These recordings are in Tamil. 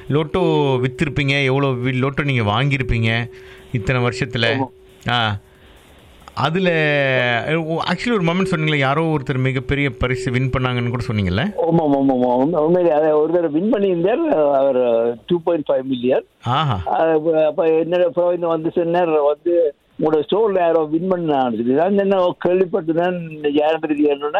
லோட்டோ வித்திருப்பீங்க எவ்வளோ வி- லோட்டோ நீங்கள் வாங்கியிருப்பீங்க இத்தனை வருஷத்தில் ஆ அதில் ஆக்சுவலி ஒரு மொமெண்ட் சொன்னீங்களே யாரோ ஒருத்தர் மிகப்பெரிய பரிசு வின் பண்ணாங்கன்னு கூட சொன்னீங்கல்ல ஆமா ஆமா ஆமா ஆமா உண்மை- உண்மையிலே அதை ஒரு தடவை வின் பண்ணியிருந்தார் அவர் டூ பாயிண்ட் ஃபைவ் மில்லியன் ஆஹா அப்ப என்ன அப்புறம் இந்த வந்து சொன்னார் வந்து உங்களோட ஸ்டோர்ல யாரோ வின் பண்ணான்னு சொல்லி நான் என்ன கேள்விப்பட்டுதான் யாரும் இருக்கேன்னா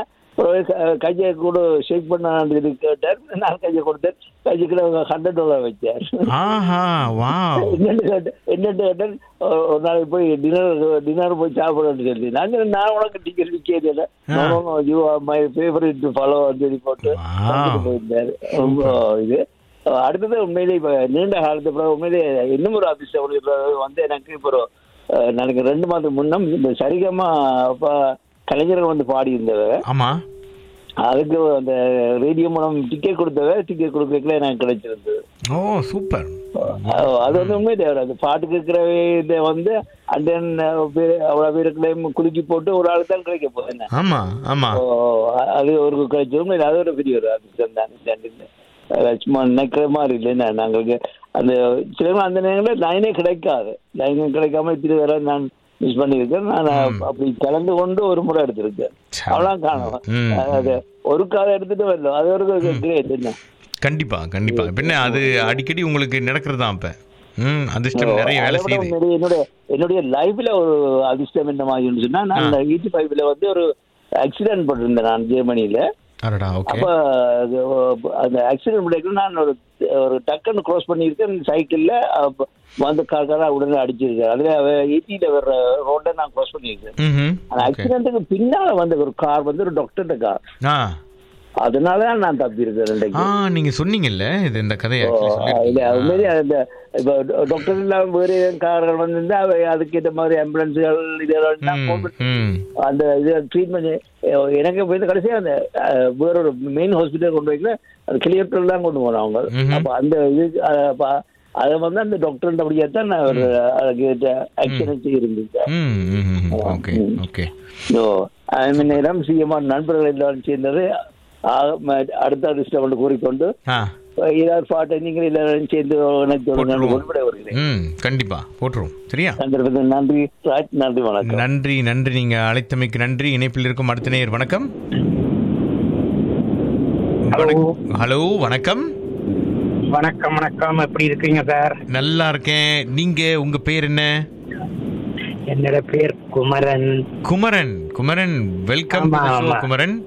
கையை கூட ஷேக் பண்ணான்னு சொல்லி கேட்டார் நான் கையை கொடுத்தேன் கைக்குள்ள ஹண்ட்ரட் டாலர் வச்சார் ஆஹா வா என்னன்னு கேட்டேன் என்னன்னு கேட்டேன் ஒரு ஒரு நாளைக்கு போய் டின்னர் டின்னர் போய் சாப்பிடணும்னு சொல்லி நாங்க நான் உனக்கு டிக்கெட் விற்கிறது இல்லை you are my favourite follow சொல்லி போட்டு Wow. வந்துட்டு போயிருந்தாரு ரொம்ப இது அடுத்தது உண்மையிலே இப்ப நீண்ட காலத்து பிறகு உண்மையிலே இன்னும் ஒரு அதிர்ஷ்டம் இருக்கிறது வந்து எனக்கு இப்போ ஒரு, அஹ், நாளைக்கு ரெண்டு மாதம் முன்னம் இந்த சரிகமா அப்ப கலைஞர்கள் வந்து பாடி இருந்தவ ஆமாம் அதுக்கு அந்த ரேடியோ மூலம் டிக்கெட் கொடுத்தவ டிக்கெட் கொடுக்கல எனக்கு கிடைச்சிருந்தது ஓ சூப்பர் அஹ் அது வந்து உண்மை தேவை அது பாட்டு கேட்கிறவே இதை வந்து அண்ட் தென் அவ்வளோ பேருக்குள்ளேயும் குலுக்கி போட்டு ஒரு ஆளுக்கு தான் கிடைக்க போகுது என்ன ஆமாம் ஆமாம் ஓ, அ- அது ஒரு கிடைச்ச உண்மை அது ஒரு பெரிய ஒரு அதிர்ஷ்டம் தான் ஸ்டாண்டிங் சும்மா நினைக்கிற மாதிரி இல்லைன்னா நாங்களுக்கு அந்த சில நேரம் அந்த நேரங்களில் லைனே கிடைக்காது லைன் கிடைக்காம இத்திரி வர நான் மிஸ் பண்ணியிருக்கேன் நான் அப்படி கலந்து கொண்டு ஒரு முறை எடுத்திருக்கேன் சரி. அவ்வளோ காணும் ம். அது ஒரு காலை எடுத்துட்டு வரல அது ஒரு கிரேட் என்ன கண்டிப்பா கண்டிப்பா பின்ன அது அடிக்கடி உங்களுக்கு நடக்கிறது தான் அப்ப ம் அதிர்ஷ்டம் நிறைய வேலை அதை விட செய்யுது உண்மையிலேயே என்னுடைய என்னுடைய லைஃப்ல ஒரு அதிர்ஷ்டம் என்ன மாதிரி சொன்னா நான் எயிட்டி ஃபைவ்ல வந்து ஒரு ஆக்சிடென்ட் பண்ணிருந்தேன் நான் ஜெர்மனியில அடடா ஓகே அப்ப அது, அந்த ஆக்சிடென்ட் முடிக்கும் நான் ஒரு ஒரு டக்குன்னு க்ரோஸ் பண்ணியிருக்கேன் சைக்கிள்ல அப்ப வந்து கார் காரா உடனே அடிச்சிருக்கேன் அதுல எயிட்டில வர்ற ரோட நான் க்ரோஸ் பண்ணியிருக்கேன் ம் அந்த ஆக்சிடென்ட்டுக்கு பின்னால வந்த ஒரு கார் வந்து ஒரு டாக்டர்கிட்ட கார் ஆ அதனால தான் நான் தப்பியிருக்கேன் ரெண்டைக்கு ஆ நீங்க சொன்னீங்கல்ல இது இந்த கதையை ஓ, actually இல்ல, அது சொல்லிருக்கீங்க. மாதிரி அந்த இப்போ டாக்டர் இல்லாம வேறு கார்கள் வந்து அவை அதுக்கேற்ற மாதிரி ஆம்புலன்ஸுகள் இதெல்லாம் ம், போட்டு ம். அந்த இது ட்ரீட்மெண்ட் எனக்கு போய் கடைசியா அந்த அஹ், வேற ஒரு மெயின் ஹாஸ்பிட்டல் கொண்டு வைக்கல அது கிளியர் தான் கொண்டு போனோம் அவங்க ம்ஹும். அப்ப அந்த இது அஹ், அப்ப அதை வந்து அந்த டாக்டர் அப்படியே தான் நான் ஒரு அதுக்கு ஆக்சிடென்ட் இருந்துச்சு ம், ம், ம், ம். ஓகே ஓகே ஸோ அந்த நேரம் சிஎம்ஆர் நண்பர்கள் எல்லாரும் சேர்ந்தது ஆக, ம- அடுத்த அதிர்ஷ்டம் என்று கூறிக்கொண்டு ஆ ஏதாவது பாட்டை நீங்கள் எல்லாரும் சேர்ந்து எனக்கு ஒரு நன்றி கொண்டு வருகிறேன் ம் கண்டிப்பா போட்டுருவோம் சரியா சந்தர்ப்பத்தில் நன்றி ராஜ் நன்றி வணக்கம் நன்றி நன்றி நீங்க அழைத்தமைக்கு நன்றி இணைப்பில் இருக்கும் அடுத்த நேயர் வணக்கம் வணக்- ஹலோ வணக்கம் வணக்கம் வணக்கம் எப்படி இருக்கீங்க சார் நல்லா இருக்கேன் நீங்க உங்க பேர் என்ன என்னோட பேர் குமரன் குமரன் குமரன் வெல்கம் ஆமா, ஆமா. குமரன்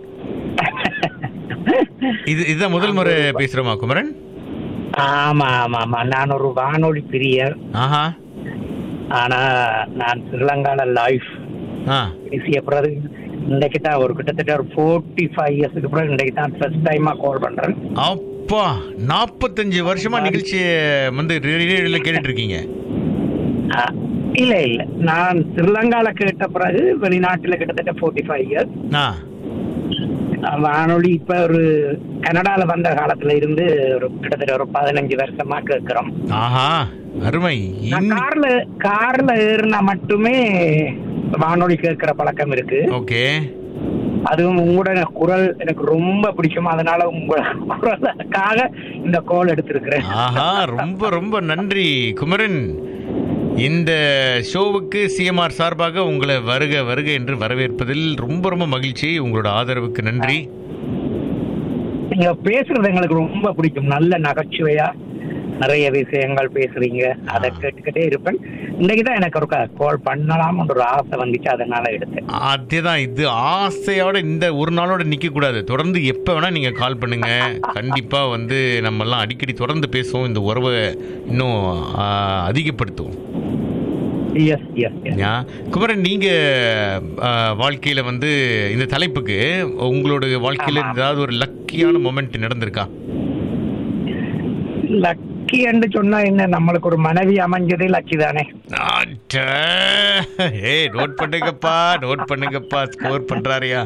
இது இதுதான் முதல் முறை பேசுறோமா குமரன் ஆமா ஆமா ஆமா நான் ஒரு வானொலி பிரியர் ஆஹா ஆனா நான் ஸ்ரீலங்கால லைஃப் ஆ பேசிய பிறகு இன்றைக்கு தான் ஒரு கிட்டத்தட்ட ஒரு ஃபோர்ட்டி ஃபைவ் இயர்ஸ்க்கு பிறகு இன்றைக்கு தான் ஃபர்ஸ்ட் டைமா கால் பண்றேன் அப்பா நாற்பத்தஞ்சு வருஷமா நிகழ்ச்சியை வந்து ரேடியோல கேட்டுட்டு இருக்கீங்க ஆ, இல்ல இல்ல நான் ஸ்ரீலங்கால கேட்ட பிறகு வெளிநாட்டுல கிட்டத்தட்ட ஃபோர்ட்டி ஃபைவ் இயர்ஸ் ஆ வானொலி இப்ப ஒரு கனடால வந்த காலத்துல இருந்து ஒரு கிட்டத்தட்ட ஒரு பதினஞ்சு வருஷமா கேட்கிறோம் ஆஹா அருமை நான் இன்- கார்ல கார்ல ஏறினா மட்டுமே வானொலி கேட்கிற பழக்கம் இருக்கு ஓகே அதுவும் உங்களோட குரல் எனக்கு ரொம்ப பிடிக்கும் அதனால உங்க குரலுக்காக இந்த கால் எடுத்திருக்கிறேன் ஆஹா ரொம்ப ரொம்ப நன்றி குமரன் இந்த ஷோவுக்கு சிஎம்ஆர் சார்பாக உங்களை வருக வருக என்று வரவேற்பதில் ரொம்ப ரொம்ப மகிழ்ச்சி உங்களோட ஆதரவுக்கு நன்றி நீங்க பேசுறது எங்களுக்கு ரொம்ப பிடிக்கும் நல்ல நகைச்சுவையா நிறைய விஷயங்கள் பேசுறீங்க அதை கேட்டுக்கிட்டே இருப்பேன் இன்னைக்கு தான் எனக்கு ஒரு கால் பண்ணலாம்னு ஒரு ஆசை வந்துச்சு அதனால எடுத்தேன் அதேதான் இது ஆசையோட இந்த ஒரு நாளோட நிக்க கூடாது தொடர்ந்து எப்ப வேணா நீங்க கால் பண்ணுங்க கண்டிப்பா வந்து நம்ம எல்லாம் அடிக்கடி தொடர்ந்து பேசுவோம் இந்த உறவை இன்னும் ஆ, அதிகப்படுத்துவோம் yes yes yes ya. Kumaran நீங்க ஆ, வாழ்க்கையில வந்து இந்த தலைப்புக்கு உங்களோட வாழ்க்கையில ஏதாவது ஒரு லக்கியான மொமெண்ட் நடந்திருக்கா லக்கி என்று சொன்னா என்ன நம்மளுக்கு ஒரு மனைவி அமைஞ்சதே லக்கி தானே அட. ஏய் நோட் பண்ணுங்கப்பா நோட் பண்ணுங்கப்பா ஸ்கோர் பண்றாரியா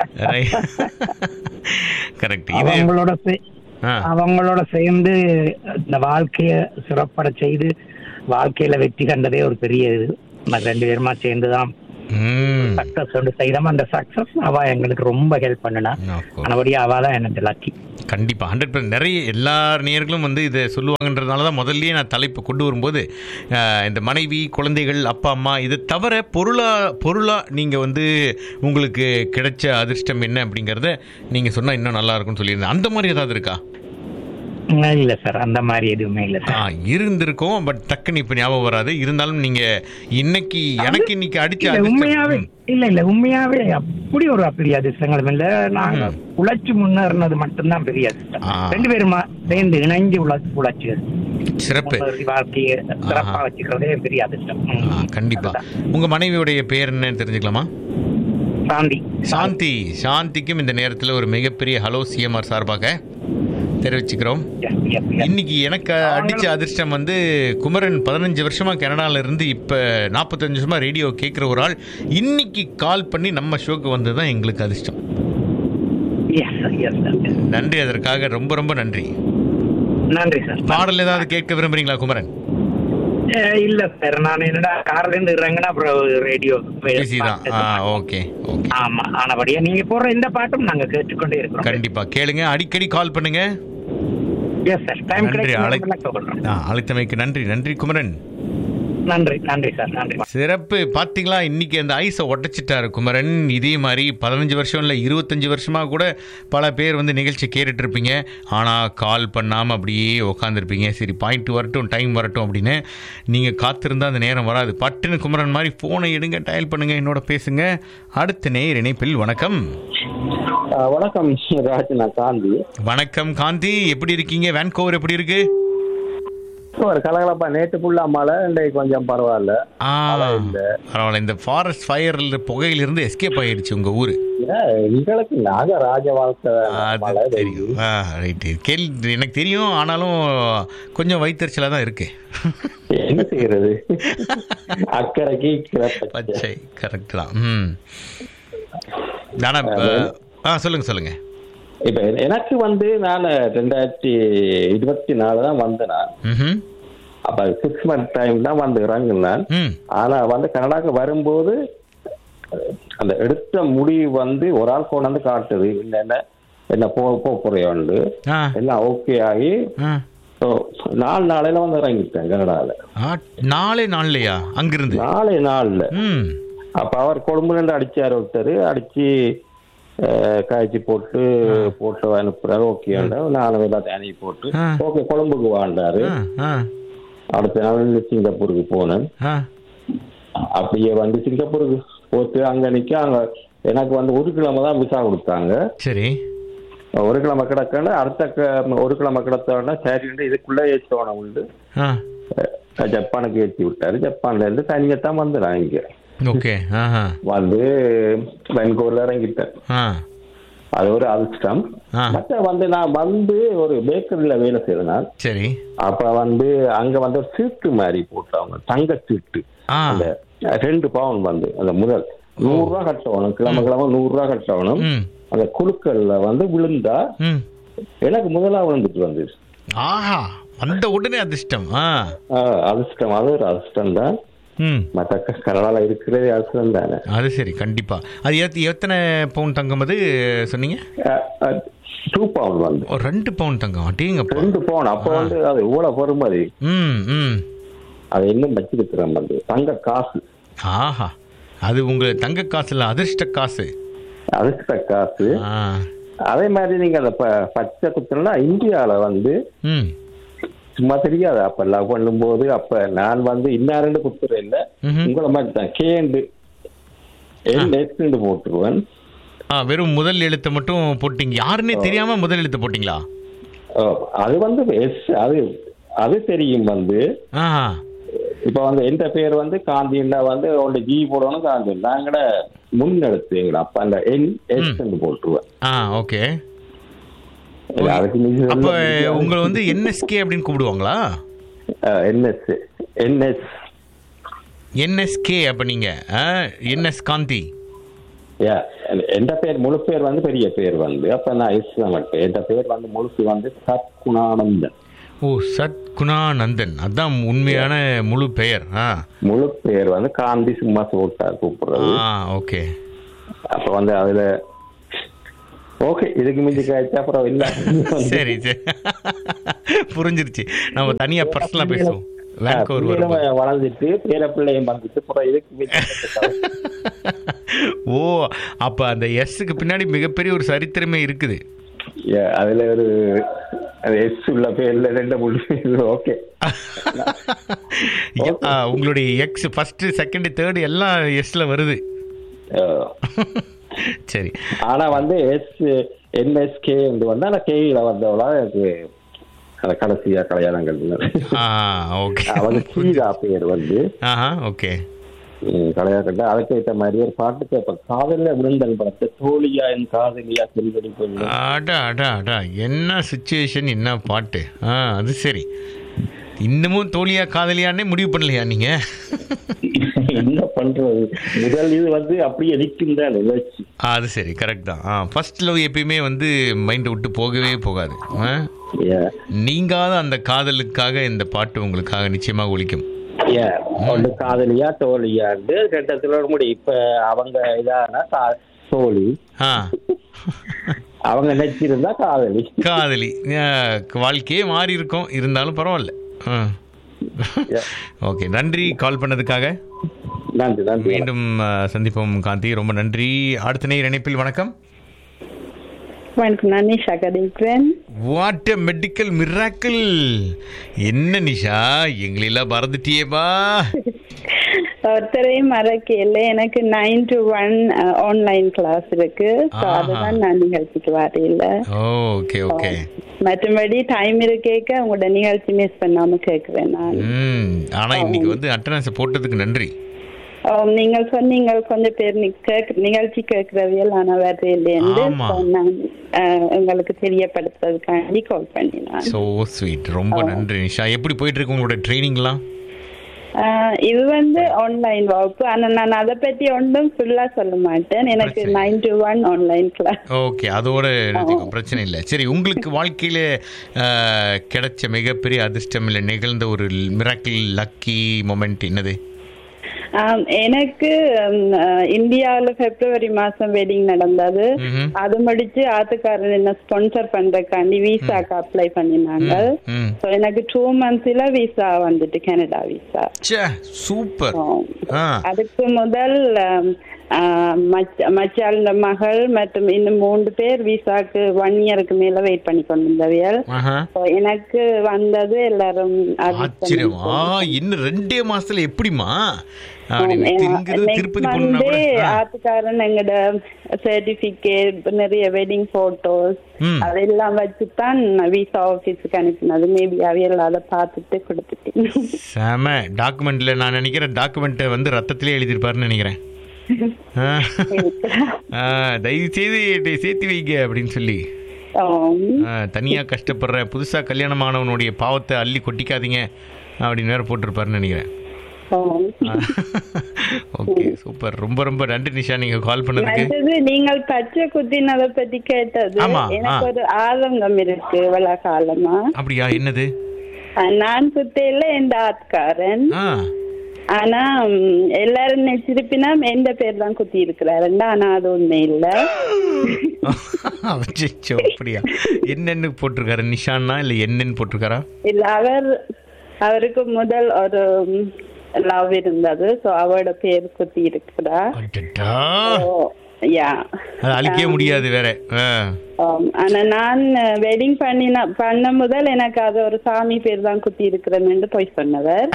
கரெக்ட் இது அவங்களோட சே- ஆ, அவங்களோட சேர்ந்து இந்த வாழ்க்கைய சிறப்பட செய்து வாழ்க்கையில வெற்றி கண்டதே ஒரு பெரிய இது நம்ம ரெண்டு பேருமா சேர்ந்து தான் ம். சக்சஸ் ஒன்று செய்தோம் அந்த சக்சஸ் அவ எங்களுக்கு ரொம்ப ஹெல்ப் பண்ணினா Of course. ஆனபடியா அவ தான் எனக்கு லக்கி கண்டிப்பாக ஹண்ட்ரட் பர்சன்ட் நிறைய எல்லா நேர்களும் வந்து இதை சொல்லுவாங்கன்றதுனால தான் முதல்லயே நான் தலைப்பு கொண்டு வரும்போது அஹ், இந்த மனைவி குழந்தைகள் அப்பா அம்மா இதை தவிர பொருளா பொருளாக நீங்கள் வந்து உங்களுக்கு கிடைச்ச அதிர்ஷ்டம் என்ன அப்படிங்கிறத நீங்கள் சொன்னால் இன்னும் நல்லா இருக்கும்னு சொல்லியிருந்தேன் அந்த மாதிரி ஏதாவது இருக்கா இல்ல சார் அந்த மாதிரி எதுவுமே இல்ல ஆ சார் இருந்திருக்கும் பட் டக்குன்னு இப்போ ஞாபகம் வராது இருந்தாலும் நீங்கள் இன்னைக்கு எனக்கு இன்னைக்கு அடிச்ச இல்ல, அதிர்ஷ்டம் உண்மையாவே ம். இல்ல இல்ல உண்மையாவே அப்படி ஒரு அப்படி அதிர்ஷ்டங்களும் இல்ல நாங்க ம். உழைச்சு முன்னேறினது மட்டும்தான் பெரிய அதிர்ஷ்டம் ஆ. ரெண்டு பேருமா சேர்ந்து இணைஞ்சு உழைச்சு உழைச்சு சிறப்பு முன்னேறி வாழ்க்கையை சிறப்பா ஆஹா. வச்சுக்கிறதே பெரிய அதிர்ஷ்டம் ம். ஆ, கண்டிப்பா உங்க மனைவியுடைய பேர் என்னன்னு தெரிஞ்சுக்கலாமா சாந்தி சாந்தி சாந்திக்கும் இந்த நேரத்தில் ஒரு மிகப்பெரிய ஹலோ சிஎம்ஆர் சார்பாக தெரிவிச்சுக்கிறோம் Yes, yes, yes. இன்னைக்கு எனக்கு அடிச்ச அதிர்ஷ்டம் வந்து குமரன் பதினஞ்சு வருஷமா கனடால இருந்து இப்ப நாற்பத்தஞ்சு வருஷமா ரேடியோ கேட்குற ஒரு ஆள் இன்னைக்கு கால் பண்ணி நம்ம ஷோக்கு வந்தது எங்களுக்கு அதிர்ஷ்டம் Yes, sir, yes, sir, yes. நன்றி அதற்காக ரொம்ப ரொம்ப நன்றி நன்றி சார் பாடல் ஏதாவது கேட்க விரும்புறீங்களா குமரன் அஹ் இல்ல சார் நான் என்னடா கார்ல இருந்து இறங்கினா அப்புறம் ரேடியோ பிஸி தான் ஆ ஓகே ஓகே ஆமா ஆனபடியா நீங்க போடுற இந்த பாட்டும் நாங்க கேட்டுக்கொண்டே இருக்கிறோம் கண்டிப்பா கேளுங்க அடிக்கடி கால் பண்ணுங்க எஸ் சார் டைம் நன்றி, அழை- கிடைக்கும் ஆ, அழைத்தமைக்கு நன்றி நன்றி குமரன் நன்றி நன்றி சார் நன்றி சிறப்பு பாத்தீங்களா இன்னைக்கு அந்த ஐஸை உடைச்சிட்டாரு குமரன் இதே மாதிரி பதினஞ்சு வருஷம் இல்லை இருபத்தஞ்சு வருஷமா கூட பல பேர் வந்து நிகழ்ச்சி கேட்டுட்டு இருப்பீங்க ஆனால் கால் பண்ணாமல் அப்படியே உக்காந்துருப்பீங்க சரி பாயிண்ட் வரட்டும் டைம் வரட்டும் அப்படின்னு நீங்கள் காத்திருந்தா அந்த நேரம் வராது பட்டுன்னு குமரன் மாதிரி ஃபோனை எடுங்க டயல் பண்ணுங்க என்னோட பேசுங்க அடுத்த நேர் இணைப்பில் வணக்கம் ஆ, வணக்கம் ராஜ் நான் காந்தி வணக்கம் காந்தி எப்படி இருக்கீங்க வேன்கோவர் எப்படி இருக்கு ஒரு கலகலப்பா நேற்று ஃபுல்லா மழை இன்றைக்கு கொஞ்சம் பரவாயில்ல ஆ மழை இல்ல. பரவாயில்ல இந்த ஃபாரஸ்ட் ஃபயரில் புகையிலிருந்து எஸ்கேப் ஆயிடுச்சு உங்கள் ஊர் ஏன், எங்களுக்கு நாக ராஜ வாழ்க்கை மழை அது தெரியும் ஆ ரைட்டு கேள்வி எனக்கு தெரியும் ஆனாலும் கொஞ்சம் வயிற்றுச்சலாக தான் இருக்கு என்ன செய்யறது அக்கறைக்கு கிளப்பச்சை. பச்சை கரெக்ட் தான் ம் தானா ஆ சொல்லுங்க சொல்லுங்க இப்ப எனக்கு வந்து நான் ரெண்டாயிரத்தி இருபத்தி நாலு தான் வந்தேன் நான் ம் அப்ப சிக்ஸ் மந்த் டைம் தான் வந்து இறங்குனேன் ம் ஆனா வந்து கனடாக்கு வரும்போது அந்த எடுத்த முடிவு வந்து ஒரு ஆள் கொண்டு வந்து காட்டுது என்ன என்ன போ போ போறையோண்டு ஆ எல்லாம் ஓகே ஆகி ஆ So, நாலு நாளையில வந்து இறங்கிட்டேன் கனடால ஆ, நாலே நாள்லையா அங்கிருந்து நாலு நாள்ல ம் அப்ப அவர் கொழும்புல இருந்து அடிச்சாரு ஒருத்தர் அடிச்சு அஹ், காய்ச்சி போட்டு போட்டு அனுப்புறாரு ஓகே நானும் எல்லாத்தையும் அனுப்பி போட்டு ஆ. ஓகே கொழும்புக்கு வாழ்ந்தாரு ஆ ஆ அடுத்த நாள் சிங்கப்பூருக்கு போனேன் ஆ அப்படியே வந்து சிங்கப்பூருக்கு போட்டு அங்க நிக்க அங்க எனக்கு வந்து ஒரு கிழமை தான் விசா கொடுத்தாங்க சரி ஒரு கிழமை கிடக்கன்னு அடுத்த க- ஒரு கிழமை கிடத்தோடனே சரி இதுக்குள்ள ஏற்றோன உண்டு ஆ அஹ் ஜப்பானுக்கு ஏற்றி விட்டாரு ஜப்பான்ல இருந்து தனியத்தான் வந்து நான் இங்க ஓகே ஆஹா வந்து வென்கூர்ல இறங்கிட்டேன் ஆ அது ஒரு அதிர்ஷ்டம் ஆ மற்ற வந்து நான் வந்து ஒரு பேக்கரியில வேலை செய்தேன் சரி அப்ப வந்து அங்க வந்து ஒரு சீட்டு மாதிரி போட்டாங்க தங்க சீட்டு ஆ அந்த ரெண்டு பவுன் வந்து அந்த முதல் நூறு ரூபா கட்டணும் கிழமை கிழமை நூறு ரூபா கட்டணும் ம் அந்த குழுக்கள்ல வந்து விழுந்தா ம் எனக்கு முதலா விழுந்துட்டு வந்து ஆஹா வந்த உடனே அதிர்ஷ்டம் ஆ அதிர்ஷ்டம் அது ஒரு அதிர்ஷ்டம் தான் ம் மற்ற கனடால இருக்கிறதே அதிர்ஷ்டம் தானே அது சரி கண்டிப்பா அது எத்- எத்தனை பவுன் தங்கம் அது சொன்னீங்க டூ பவுன் வந்து ஒரு ரெண்டு பவுன் தங்கம் அட்டேங்கப்பா ரெண்டு பவுன் அப்ப வந்து அது இவ்வளவு பொறுமதி ம் ம் அதை இன்னும் வச்சிருக்கிறேன் வந்து தங்க காசு ஆஹா அது உங்க தங்க காசு இல்ல அதிர்ஷ்ட காசு அதிர்ஷ்ட காசு ஆ அதே மாதிரி நீங்க அந்த ப- பச்சை குத்துனா இந்தியால வந்து ம் சும்மா தெரியாது அப்ப லவ் பண்ணும்போது அப்ப நான் வந்து இன்னாருன்னு குத்துறேன் இல்ல ம்ஹும். உங்களை மாதிரி தான் கேண்டு எல் போட்டுருவேன் ஆ வெறும் முதல் எழுத்தை மட்டும் போட்டீங்க யாருன்னே தெரியாம முதல் எழுத்து போட்டீங்களா ஓ, அது வந்து எஸ் அது அது தெரியும் வந்து ஆஹா இப்ப வந்து எந்த பேர் வந்து காந்தின்னா வந்து உங்களோட ஜி போடணும் காந்தி நாங்கட முன்னெடுத்து எங்கட அப்ப அந்த என் எஸ் போட்டுருவேன் ஆ ஓகே இல்ல, அதுக்கு நீங்க அப்ப உங்களை வந்து என்எஸ்கே அப்படின்னு கூப்பிடுவாங்களா என்எஸ் என்எஸ் என்எஸ்கே அப்ப நீங்க என்எஸ் காந்தி யா எந்த பேர் முழு பேர் வந்து பெரிய பேர் வந்து அப்ப நான் எஸ் மட்டும் எந்த பேர் வந்து முழுசு வந்து சத்குணானந்தன் ஓ சத் குணானந்தன் அதான் உண்மையான முழு பெயர் ஆ முழு பேர் வந்து காந்தி சும்மா சோட்டா கூப்பிடுறது ஆ ஓகே அப்ப வந்து அதுல ஓகே இதுக்கு மிஞ்சி காய்ச்சா அப்புறம் இல்ல சரி சரி புரிஞ்சிருச்சு நம்ம தனியா பர்சனலா பேசுவோம் வேன்கோவர் பிள்ளைகளும் வரும்போது வளர்ந்துட்டு பேர பிள்ளையும் வந்துட்டு அப்புறம் இதுக்கு மிஞ்சி ஓ அப்ப அந்த எஸ்ஸுக்கு பின்னாடி மிகப்பெரிய ஒரு சரித்திரமே இருக்குது Yeah, அதுல ஒரு அது எஸ் உள்ள பேர்ல ரெண்டு மூணு ஓகே ஆ, உங்களுடைய எக்ஸ் ஃபர்ஸ்ட் செகண்ட் தேர்ட் எல்லாம் எஸ்ல வருது சரி ஆனா வந்து எஸ் என்எஸ்கே வந்து ஆனா கேல வந்தவளா எனக்கு அந்த கடைசியா கல்யாணம் கட்டினது ஆ ஓகே அவங்க கீதா பேர் வந்து ஆஹா ஓகே ம், கல்யாணம் கட்ட அதுக்கேற்ற மாதிரி ஒரு பாட்டு கேட்பேன் காதல விழுந்தல் படத்தை தோழியா என் காதலியா செல்வடி கொண்டு அடா அடா அடா என்ன சுச்சுவேஷன் என்ன பாட்டு ஆ அது சரி இன்னமும் தோழியா காதலியானே முடிவு பண்ணலையா நீங்க என்ன பண்றது முதல் இது வந்து அப்படியே நிற்கும் தான் நிகழ்ச்சி ஆ, அது சரி கரெக்ட் தான் ஆ ஃபர்ஸ்ட் லவ் எப்பயுமே வந்து மைண்டை விட்டு போகவே போகாது ஆ? Yeah. நீங்காத அந்த காதலுக்காக இந்த பாட்டு உங்களுக்காக நிச்சயமாக ஒலிக்கும் Yeah. ஒண்ணு காதலியா தோழியாண்டு ரெண்டத்துல முடியும் இப்ப அவங்க இதானா கா- தோழி ஆ அவங்க நெச்சிருந்தா காதலி காதலி ஆ, வாழ்க்கையே மாறி இருக்கும் இருந்தாலும் பரவாயில்ல ஆ Yeah. ஓகே நன்றி கால் பண்ணதுக்காக நன்றி நன்றி மீண்டும் ஆ, சந்திப்போம் காந்தி ரொம்ப நன்றி அடுத்த நேர் இணைப்பில் வணக்கம் வணக்கம் நான் நிஷா கதைக்கிறேன் வாட் மெடிக்கல் மிராக்கிள் என்ன நிஷா எங்களெல்லாம் மறந்துட்டியேப்பா ஒருத்தரையும் மறக்கல எனக்கு nine to one online class இருக்கு So ஆஹா. அதுதான் நான் நிகழ்ச்சிக்கு வரையில ஓகே ஓகே மற்றபடி டைம் இருக்கேக்க உங்களோட நிகழ்ச்சி மிஸ் பண்ணாம கேட்கிறேன் நான் ம் ஆனா இன்னைக்கு வந்து அட்டனன்ஸ் போட்டதுக்கு நன்றி ஓ, நீங்கள் சொன்னீங்க கொஞ்சம் பேர் நி- கேக்க- நிகழ்ச்சி கேட்கறவியல் ஆனா வரையிலேருந்து ஆமா. நான் அஹ், உங்களுக்கு தெரியப்படுத்துறதுக்காண்டி கால் பண்ணினேன் ஸோ ஸ்வீட் ரொம்ப நன்றி நிஷா எப்படி போயிட்டு இருக்கு உங்களோட ட்ரைனிங்லாம் ஆஹ் இது வந்து ஆன்லைன் வகுப்பு ஆனா நான் அதை பத்தி ஒன்றும் ஃபுல்லா சொல்ல மாட்டேன் எனக்கு பிரச்சனை. Nine to one online class okay அதோட நிறுத்திக்கோ பிரச்சனை இல்லை சரி உங்களுக்கு வாழ்க்கையில அஹ், கிடைச்ச மிகப்பெரிய அதிர்ஷ்டம் இல்லை நிகழ்ந்த ஒரு மிராக்கிள் லக்கி மொமெண்ட் என்னது எனக்கு இந்தியாவில் பிப்ரவரி மாசம் வெட்டிங் நடந்தது ம்ஹும். அது முடிச்சு ஆத்துக்காரர் என்ன ஸ்பான்சர் பண்றதுக்காண்டி விசாக்கு அப்ளை பண்ணினாங்க ம் ஸோ எனக்கு டூ மந்த்ஸ்ல விசா வந்துட்டு கனடா விசா ச்சே சூப்பர் ஆ அதுக்கு முதல் ஆம், ஆ, மச்ச- மச்சாள மகள் மற்றும் இன்னும் மூன்று பேர் விசாக்கு ஒன் இயருக்கு மேல வெயிட் பண்ணி கொண்டிருந்தவியல் ஆஹா So, எனக்கு வந்தது எல்லாரும் ஆச்சரியம் ஆ இன்னும் ரெண்டே மாசத்துல எப்படிமா அப்படின்னு இங்கிருந்து திருப்பதி போகணும்னா கூட ஆ. ஆத்துக்காரன் எங்கட சர்டிபிகேட் நிறைய வெட்டிங் போட்டோஸ் ம். அதெல்லாம் வச்சுதான் விசா ஆபீஸுக்கு அனுப்பினது மேபி அவையல் அதை பார்த்துட்டு கொடுத்துட்டேன் செம டாக்குமெண்ட்ல நான் நினைக்கிறேன் டாக்குமெண்ட்டை வந்து ரத்தத்திலே எழுதியிருப்பாருன்னு நினைக்கிறேன் ஆ. ஆ, தயவு செய்து என்னை சேர்த்து வைங்க அப்படின்னு சொல்லி ஆம். ஆ, தனியா கஷ்டப்படுற புதுசா கல்யாணமானவனுடைய பாவத்தை அள்ளி கொட்டிக்காதீங்க அப்படின்னு வேற போட்டிருப்பாருன்னு நினைக்கிறேன் ஆம். ஓகே சூப்பர் ரொம்ப ரொம்ப நன்றி நிஷா நீங்க கால் பண்ணதுக்கு மற்றது நீங்கள் பச்சை குத்தினதை பத்தி கேட்டது ஆமா, எனக்கு ஆ. ஒரு ஆதங்கம் இருக்கு இவ்வளவு காலமா அப்படியா என்னது அஹ் நான் குத்தையில எந்த ஆத்காரன் ஆ ஆனா ம், எல்லாரும் நினைச்சிருப்பினா எந்த பேர் தான் குத்தி இருக்கிறாருண்டா ஆனா அது உண்மை இல்ல அச்சோ அப்படியா என்னன்னு போட்டிருக்காரு நிஷான்னா இல்ல என்னன்னு போட்டிருக்காரா இல்ல அவர் அவருக்கு முதல் ஒரு லவ் இருந்தது சோ அவரோட பேர் குத்தி இருக்கிறா அடடா. யா அது அழிக்கவே முடியாது வேற ஆ. ஆனா நான் வெட்டிங் பண்ணின பண்ண முதல் எனக்கு அது ஒரு சாமி பேர் தான் குத்தி இருக்கிறேன்னு போய் சொன்னவர்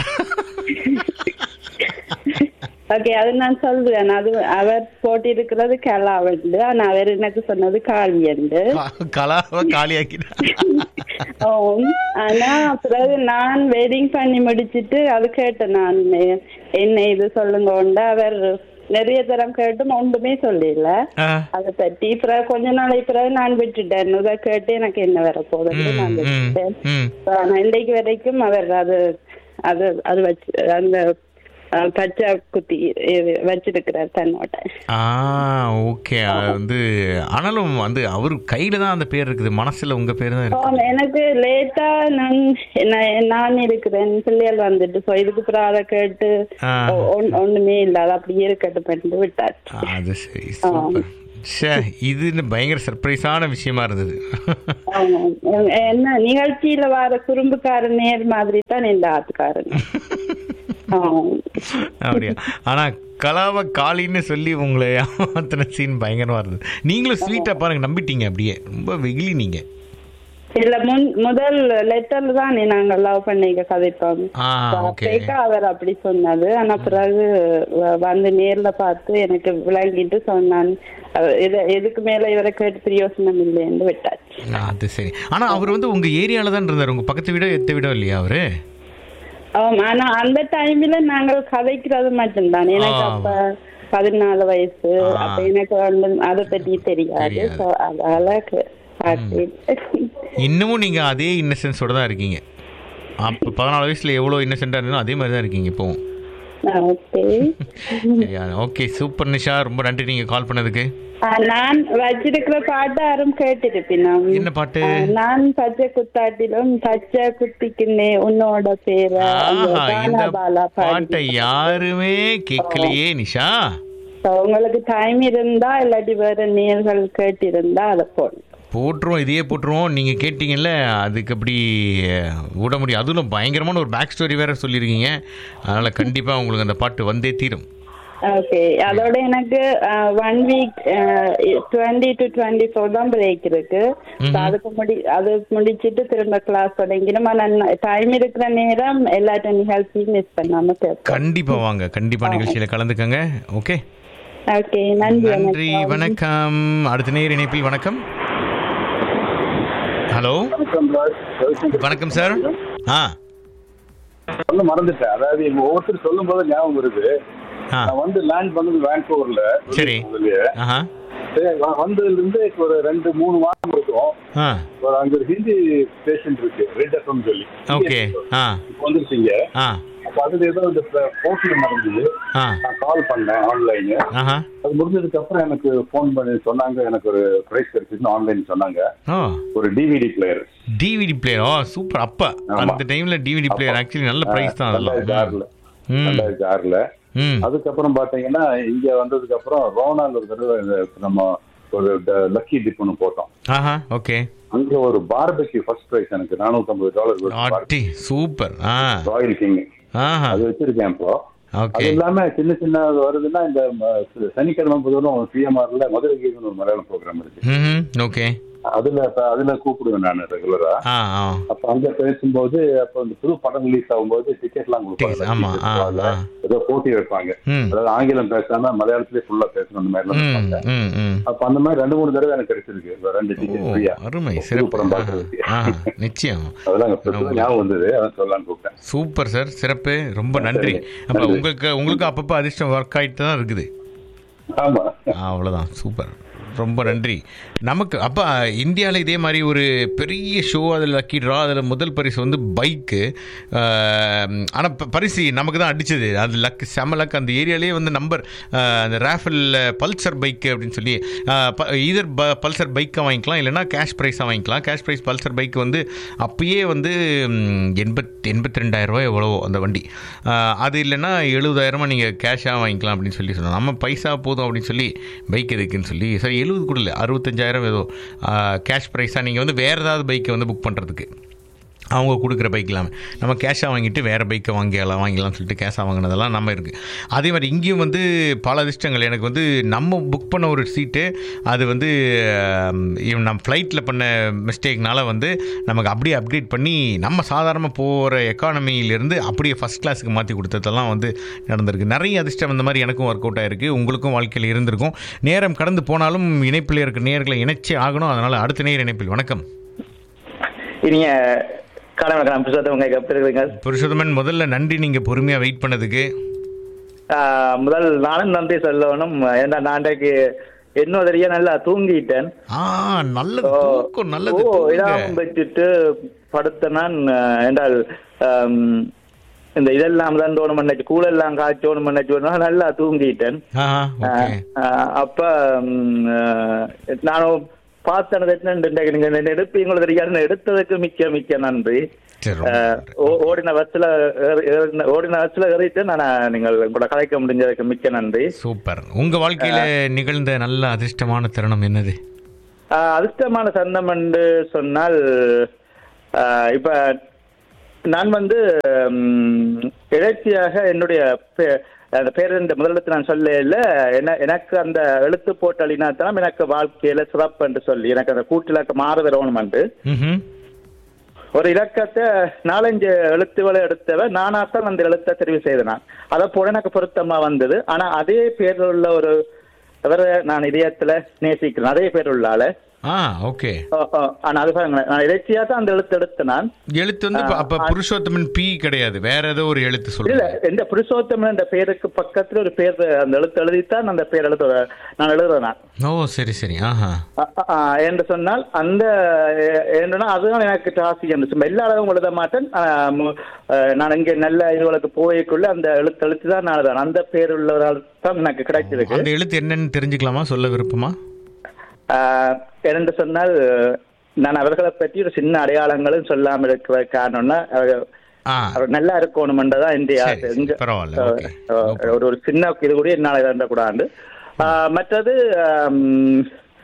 ஓகே அது நான் சொல்றேன் அது அவர் போட்டிருக்கிறது கலாவண்டு ஆனா அவர் எனக்கு சொன்னது காளியண்டு கா- கலாவை காலியாக்கிட்டா ஆம். ஆனா பிறகு நான் வெட்டிங் பண்ணி முடிச்சிட்டு அது கேட்டேன் நான் என்ன இது சொல்லுங்க அவர் நிறைய தரம் கேட்டும் ஒன்றுமே சொல்லல ஆ. அதை பத்தி பிறகு கொஞ்ச நாளைக்கு பிறகு நான் விட்டுட்டேன் இதை கேட்டு எனக்கு என்ன வர போகுதுன்னு நான் ம், ம், விட்டுட்டேன் ம். ஆனா இன்றைக்கு வரைக்கும் அவர் அது அது அது வச்சு அந்த அஹ், பச்சை குத்தி இது வச்சிருக்கிறார் தன்னோட ஆ ஓகே அது வந்து ஆனாலும் வந்து அவர் கையில தான் அந்த பேர் இருக்குது மனசுல உங்க பேர் தான் இருக்கு ஆம், எனக்கு லேட்டா நான் நான் நான் இருக்கிறேன் பிள்ளைகள் வந்துட்டு சோ இதுக்கு பிறகு அதை கேட்டு ஆ. ஒ- ஒன்- ஒண்ணுமே இல்ல அது அப்படியே இருக்கட்டும் பண்ணிட்டு விட்டாச்சு அது சரி சூப்பர் ஷே இது இன்னும் பயங்கர சர்ப்ரைஸான விஷயமா இருந்தது ஆமா. என்ன நிகழ்ச்சியில வர குறும்புக்கார நேர் மாதிரி தான் இந்த ஆத்துக்காரன் ஆமா. அப்படியா ஆனா கலாவை காளின்னு சொல்லி உங்களை ஏமாத்தின சீன் பயங்கரமா இருந்தது நீங்களும் ஸ்வீட்டா பாருங்க நம்பிட்டீங்க அப்படியே ரொம்ப வெகுலி நீங்க இல்ல முன் முதல் லெட்டர்ல தான் நாங்க லவ் பண்ணிக்க கதைப்போம் ஆ ஓகே அப்பேக்கா அவர் அப்படி சொன்னது ஆனா பிறகு வ- வந்து நேர்ல பார்த்து எனக்கு விளங்கிட்டு சொன்னான் அவ- எது- எதுக்கு மேல இவரை கேட்டு பிரயோசனம் இல்லைன்னு விட்டாச்சு அது சரி ஆனா அவர் வந்து உங்க ஏரியால தான் இருந்தார் உங்க பக்கத்து வீடோ எத்த வீடோ இல்லையா அவரு ஆமா ஆனா அந்த டைம்ல நாங்கள் கதைக்கிறது மட்டும்தான் எனக்கு ஆ. அப்ப பதினாலு வயசு ஆ. அப்ப எனக்கு வந்து அதை பத்தி தெரியாது தெரியாது. So, அதால க- பார்த்தேன். இன்னமும் நீங்க அதே இன்னசென்ஸோட தான் இருக்கீங்க அப்போ பதினாலு வயசுல எவ்வளோ இன்னசென்ட்டாக இருந்தோ அதே மாதிரி தான் இருக்கீங்க இப்போவும் ஓகே சரியா ஓகே சூப்பர் நிஷா ரொம்ப நன்றி நீங்க கால் பண்ணதுக்கு ஆ, நான் வச்சிருக்கிற பாட்டு யாரும் கேட்டிருப்பினோம் என்ன பாட்டு ஆ, நான் பச்சை குத்தாட்டிலும் பச்சை குத்திக்கின்னே உன்னோட பேர ஐயோ, ஆஹா இந்த கானாபாலா பாட்டை பாடி யாருமே கேட்கலையே நிஷா So, உங்களுக்கு டைம் இருந்தா இல்லாட்டி வேற நேர்கள் கேட்டிருந்தா அதை போடணும் போட்டுருவோம் இதையே போட்டுருவோம் நீங்கள் கேட்டிங்கல்ல அதுக்கு அப்படி அஹ், விட முடியும் அதுவும் பயங்கரமான ஒரு பேக் ஸ்டோரி வேற சொல்லியிருக்கீங்க அதனால் கண்டிப்பாக உங்களுக்கு அந்த பாட்டு வந்தே தீரும் ஓகே அதோட எனக்கு one week twenty to twenty four தான் பிரேக் இருக்கு So, அதுக்கு முடி அது முடிச்சிட்டு திரும்ப கிளாஸ் தொடங்கிடும் ஆனால் டைம் இருக்கிற நேரம் எல்லா நிகழ்ச்சியும் மிஸ் பண்ணாம கேட்போம் கண்டிப்பாக வாங்க கண்டிப்பாக நிகழ்ச்சியில் கலந்துக்கங்க ஓகே ஓகே நன்றி நன்றி வணக்கம். வணக்கம் அடுத்த நேர் இணைப்பில் வணக்கம் ஹலோ வணக்கம் சார் ஆ சொல்ல மறந்துட்டேன் அதாவது இவங்க ஒவ்வொருத்தர் சொல்லும் போது ஞாபகம் வருது ஆ நான் வந்து லேண்ட் பண்ணது வேன்கூவர்ல சரி. முதல்லயே. ஆஹா சரி, வ- வந்ததுல இருந்து இப்போ ஒரு ரெண்டு மூணு மாதம் இருக்கும் ஆ ஒரு அங்க ஒரு ஹிந்தி ஸ்டேஷன் இருக்கு ரெட் எஃப்எம் சொல்லி ஓகே ஆ இப்போ வந்துருச்சீங்க ஆ அப்ப அதுல ஏதோ இந்த போஸ்ட்ல நடந்தது ஆ நான் கால் பண்ணேன் ஆன்லைன் ஆஹா அது முடிஞ்சதுக்கு அப்புறம் எனக்கு ஃபோன் பண்ணி சொன்னாங்க எனக்கு ஒரு பிரைஸ் கிடைச்சிருன்னு ஆன்லைன் சொன்னாங்க ஓ ஒரு டிவிடி பிளேயர் டிவிடி பிளேயர் ஓ சூப்பர் அப்ப ஆமா. அந்த டைம்ல டிவிடி பிளேயர் ஆக்சுவலி நல்ல பிரைஸ் தான் ரெண்டாயிரத்தி அதெல்லாம் ஆறுல ம் ரெண்டாயிரத்தி ஆறுல ம் அதுக்கப்புறம் பாத்தீங்கன்னா இங்க வந்ததுக்கு அப்புறம் ரோனால் ஒரு தடவை இந்த நம்ம ஒரு லக்கி டிப் ஒன்று போட்டோம் ஆஹா ஓகே அங்க ஒரு பார்பெக்யூ ஃபர்ஸ்ட் பிரைஸ் எனக்கு நானூத்தி டாலர் ஆட்டி சூப்பர் ஆ ராயல் கிங் ஆஹா அது வச்சிருக்கேன் இப்போ அது ஓகே இல்லாம சின்ன சின்ன வருதுன்னா இந்த ம, சனிக்கிழமை புதனும் சிஎம்ஆர்ல மதுரை கீதன் ஒரு மலையாளம் ப்ரோக்ராம் இருக்கு ம் ஓகே அதுல இப்ப அதுல கூப்பிடுவேன் நான் ரெகுலரா ஆ ஆ அப்ப அங்க பேசும்போது அப்ப இந்த புது படம் ரிலீஸ் ஆகும்போது டிக்கெட் எல்லாம் Tickets, ஆமா, ஆ, கொடுப்பாங்க ஆ. ஏதோ போட்டி வைப்பாங்க ம் அதாவது ஆங்கிலம் பேசாம மலையாளத்திலே ஃபுல்லா பேசணும் அந்த மாதிரி எல்லாம் ம் வைப்பாங்க. ம் ம் அப்ப அந்த மாதிரி ரெண்டு மூணு தடவை எனக்கு கிடைச்சிருக்கு இந்த ரெண்டு ஓ டிக்கெட் ஃப்ரீயா அருமை புது சிறப்பு படம் ஆ, பார்க்கறதுக்கு ஆ நிச்சயம் அதெல்லாம் அங்க பிரச்சனை ஞாபகம் வந்தது அதான் சொல்லலாம்னு கூப்பிட்டேன் சூப்பர் சார் சிறப்பு ரொம்ப நன்றி அப்ப நன்றி. உங்களுக்கு உங்களுக்கு அப்பப்போ அதிர்ஷ்டம் ஒர்க் ஆயிட்டு தான் இருக்குது ஆமா அவ்வளோதான் சூப்பர் ரொம்ப நன்றி நமக்கு அப்போ இந்தியாவில் இதே மாதிரி ஒரு பெரிய ஷோ அதில் லக்கி ட்ரா அதில் முதல் பரிசு வந்து பைக்கு ஆனால் பரிசு நமக்கு தான் அடிச்சது அது லக் செம லக் அந்த ஏரியாலேயே வந்து நம்பர் அந்த ரேஃபலில் பல்சர் பைக்கு அப்படின்னு சொல்லி இதர் ப பல்சர் பைக்கை வாங்கிக்கலாம் இல்லைனா கேஷ் ப்ரைஸாக வாங்கிக்கலாம் கேஷ் ப்ரைஸ் பல்சர் பைக் வந்து அப்பயே வந்து ம், எண்பத் எண்பத்தி ரெண்டாயிரரூவா எவ்வளவோ அந்த வண்டி ஆஹ், அது இல்லைன்னா எழுபதாயிரமா நீங்கள் கேஷாக வாங்கிக்கலாம் அப்படின்னு சொல்லி சொன்னோம் நம்ம பைசா போதும் அப்படின்னு சொல்லி பைக் எதுக்குன்னு சொல்லி சரி எழுபது கூட இல்லை அறுபத்தஞ்சாயிரம் ஏதோ கேஷ் ப்ரைஸாக நீங்கள் வந்து வேறு ஏதாவது பைக்கை வந்து புக் பண்ணுறதுக்கு அவங்க கொடுக்குற பைக் இல்லாமல் நம்ம கேஷாக வாங்கிட்டு வேறு பைக்கை வாங்கிக்கலாம் வாங்கிக்கலாம்னு சொல்லிட்டு கேஷாக வாங்கினதெல்லாம் நம்ம இருக்குது அதே மாதிரி இங்கேயும் வந்து பல அதிர்ஷ்டங்கள் எனக்கு வந்து நம்ம புக் பண்ண ஒரு சீட்டு அது வந்து ஆம், இவன் நம்ம ஃப்ளைட்டில் பண்ண மிஸ்டேக்னால வந்து நமக்கு அப்படியே அப்டேட் பண்ணி நம்ம சாதாரணமாக போகிற எக்கானமியிலேருந்து அப்படியே ஃபஸ்ட் கிளாஸுக்கு மாற்றி கொடுத்ததெல்லாம் வந்து நடந்திருக்கு நிறைய அதிர்ஷ்டம் இந்த மாதிரி எனக்கும் ஒர்க் அவுட் ஆயிருக்கு உங்களுக்கும் வாழ்க்கையில் இருந்திருக்கும் நேரம் கடந்து போனாலும் இணைப்பில் இருக்க நேர்களை இணைச்சே ஆகணும் அதனால் அடுத்த நேர் இணைப்பில் வணக்கம் இனிய காலை வணக்கம் புருஷோத்தம் உங்க எப்படி இருக்கீங்க புருஷோத்தமன் முதல்ல நன்றி நீங்க பொறுமையா வெயிட் பண்ணதுக்கு ஆஹ் முதல் நானும் நன்றி சொல்லணும் ஏன்னா நான் அன்றைக்கு என்னோதரிய நல்லா தூங்கிட்டேன் ஆ நல்லது தூக்கம் நல்லது ஓ தூங்குங்க. இடாம வச்சுட்டு படுத்த நான் ஆஹ், என்றால் ஆம், இந்த இதெல்லாம் தான் தோணும் பண்ணச்சு கூழெல்லாம் காய்ச்சோணும் பண்ணச்சு நல்லா தூங்கிட்டேன் ஆஹா, ஓகே ஆஹ், அப்ப ம், ஆஹ், நானும் பார்த்தனது என்ன நீங்க எடுப்பீங்களோ தெரியாது எடுத்ததுக்கு மிக்க மிக்க நன்றி சரி, ரொம்ப அஹ், ஓ- ஓடின பஸ்ல ஏறி- ஏறின- ஓடின பஸ்ல ஏறிட்டு நான் நீங்கள் கூட கலைக்க முடிஞ்சதுக்கு மிக்க நன்றி சூப்பர் உங்க வாழ்க்கையில நிகழ்ந்த நல்ல அதிர்ஷ்டமான தருணம் என்னது ஆஹ் அதிர்ஷ்டமான சந்தம் என்று சொன்னால் ஆஹ் இப்ப நான் வந்து ம், இறைச்சியாக என்னுடைய பே- அந்த பேருந்து முதலிடத்து நான் சொல்ல இல்ல என்ன எனக்கு அந்த எழுத்து போட்டு அழினாத்தான் எனக்கு வாழ்க்கையில சிறப்பு என்று சொல்லி எனக்கு அந்த கூட்டிலக்க மாற வரணும் என்று ம்ஹும். ஒரு இலக்கத்தை நாலஞ்சு எழுத்துக்களை எடுத்தவ நானாத்தான் அந்த எழுத்தை தெரிவு செய்தேன் நான் அதை போல எனக்கு பொருத்தமா வந்தது ஆனா அதே பேரில் உள்ள ஒரு அவரை நான் இதயத்துல நேசிக்கிறேன் அதே பேர் உள்ள ஆளு ஆ ஓகே ஓ, ஓ, ஆனா அது பாருங்களேன் நான் இறைச்சியா தான் அந்த எழுத்து எடுத்தேன் நான் எழுத்து வந்து இப்ப- அப்ப புருஷோத்தமன் பி கிடையாது வேற ஏதோ ஒரு எழுத்து இல்ல சொல்லுங்க இந்த புருஷோத்தமன் என்ற பேருக்கு பக்கத்துல ஒரு பேர் அந்த எழுத்து எழுதித்தான் அந்த பேர் எழுத நான் எழுதுறேன் நான் ஓ சரி சரி ஆஹா அ- அ- ஆ, என்று சொன்னால் அந்த எ- என்னன்னா அதுதான் எனக்கு டாசி என்று சொல்ல எல்லா அளவும் எழுத மாட்டேன் ஆ, மு- ஆ, நான் இங்கே நல்ல இதுகளுக்கு போய்க்குள்ள அந்த எழுத்து எழுத்து தான் நான் எழுதுறேன் அந்த பேர் உள்ளவரால் தான் எனக்கு கிடைச்சிருக்கு அந்த எழுத்து என்னன்னு தெரிஞ்சுக்கலாமா சொல்ல விருப்பமா ஆ, என்று சொன்னால் நான் அவர்களை பற்றி ஒரு சின்ன அடையாளங்களும் சொல்லாமல் இருக்கிற காரணம்னா அவர் ஆ அவர் நல்லா இருக்கணும்ன்றதான் என்னுடைய சரி, ஆசை சரி, இங்க பரவாயில்ல, அஹ், okay. அஹ், ஒரு ஒரு சின்ன இது கூட என்னால் இழந்தக்கூடாது மற்றது ஆம்,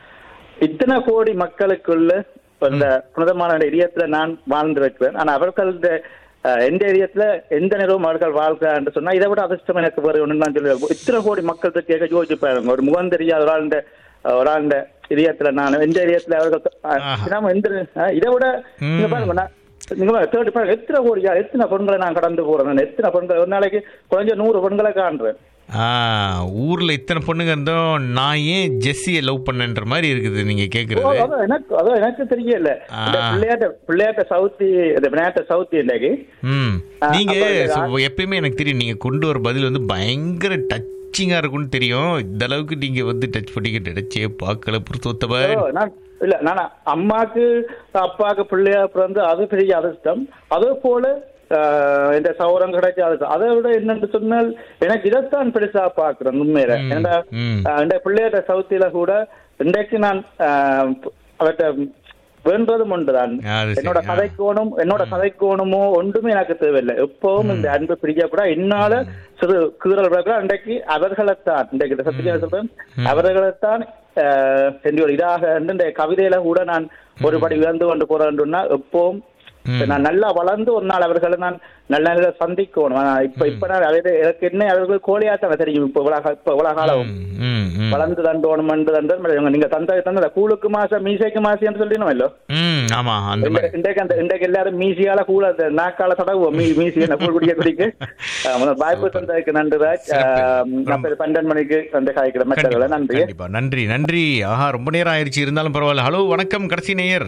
இத்தனை கோடி மக்களுக்குள்ள அந்த புனிதமான இதயத்துல நான் வாழ்ந்திருக்கிறேன் ஆனா அவர்களது அஹ், எந்த இதயத்துல எந்த நேரமும் அவர்கள் வாழ்க்கை என்று சொன்னா இதை விட அதிர்ஷ்டம் எனக்கு வேறு ஒன்று நான் சொல்லுவேன் இத்தனை கோடி மக்கள் கேட்க யோசிச்சு பாருங்க ஒரு முகம் தெரியாத ஒரு ஆளுண்ட ஒரு ஆளுண்ட இதயத்துல நான் எந்த இதயத்துல அவர்கள் அஹ், ஆஹா. நாம எந்த அஹ், இதை விட நீங்க ம். பாருங்க நான் நீங்க பாருங்க, தேடி பாருங்க எத்தனை கோடியா எத்தனை பெண்களை நான் கடந்து போறேன் நான் எத்தனை பெண்கள் ஒரு நாளைக்கு குறைஞ்ச நூறு பெண்களை காண்றேன் ஆ ஊர்ல இத்தனை பொண்ணுங்க இருந்தோம் நான் ஏன் ஜெஸ்ஸியை லவ் பண்ணன்ற மாதிரி இருக்குது நீங்க ஓ, கேக்குறது அதான் எனக்கு அதான் எனக்கு தெரியல ஆ. இந்த பிள்ளையாட்ட பிள்ளையாட்ட சவுத்தி இந்த விளையாட்ட சவுத்தி இன்னைக்கு ம் ஆ, நீங்க அப்ப சு- எப்பயுமே எனக்கு தெரியும் நீங்க கொண்டு வர பதில் வந்து பயங்கர டச்சிங்கா இருக்கும்னு தெரியும் இந்த அளவுக்கு நீங்க வந்து டச் பண்ணிக்கிட்டு நினைச்சே பார்க்கல புருத்தோத்தவன் ஓ, நான் இல்ல நான் அம்மாக்கு அப்பாக்கு பிள்ளையா பிறந்து அது பெரிய அதிர்ஷ்டம் அதே போல ஆஹ், இந்த சௌரம் கிடைச்ச அதிர்ஷ்டம் அதை விட என்னன்னு சொன்னால் எனக்கு இதைத்தான் பெருசா பாக்குறேன் உண்மையில ம், ஏன்னா ம். ஆஹ், இந்த பிள்ளையாட்ட சவுத்தியில கூட இன்றைக்கு நான் ஆஹ், அவர்ட்ட வேண்டதும் ஒன்றுதான் அது சரி, என்னோட ஆ. கதைக்கோணும் என்னோட கதைக்கோணுமோ ஒன்றுமே எனக்கு தேவையில்லை எப்பவும் இந்த அன்பு பிரிக்க கூட என்னால சிறு கீறல் விளக்க இன்றைக்கு அவர்களைத்தான் இன்றைக்கு சத்தியா சொல்றேன் அவர்களைத்தான் ஆஹ், என்னுடைய இதாக இருந்து இந்த கவிதையில கூட நான் ஒருபடி உயர்ந்து கொண்டு போறேன்னா எப்பவும் ம். நான் நல்லா வளர்ந்து ஒரு நாள் அவர்களை நான் நல்ல நல்ல சந்திக்கணும் ஆனா இப்ப இப்ப நான் அவரு- எனக்கு என்ன அவர்கள் கோழியாத்தான் தெரியும் இப்ப உலக இப்ப உலக காலம் ம், ம், ம். வளர்ந்து தண்டோணும் மண்டு தண்டோம் நீங்க தந்த தந்த கூழுக்கு மாசம் மீசைக்கு மாசி என்று சொல்லினோம் ம் ஆமா அந்த மாதிரி இன்றைக்கு அந்த இன்றைக்கு எல்லாரும் மீசியால கூட அந்த நாக்கால தடவுவோம் மீ மீசி என்ன கூழ் குடிக்க குடிக்க அஹ், முதல்ல வாய்ப்பு தந்ததுக்கு நன்றி ராஜ் சிறப்பு. அஹ், நான் போய் பன்னெண்டு மணிக்கு அந்த காய்க்கிற மற்றவர்களை கண்டிப்பா, நன்றி கண்டிப்பா நன்றி நன்றி ஆஹா ரொம்ப நேரம் ஆயிடுச்சு இருந்தாலும் பரவாயில்ல ஹலோ வணக்கம் கடைசி நேயர்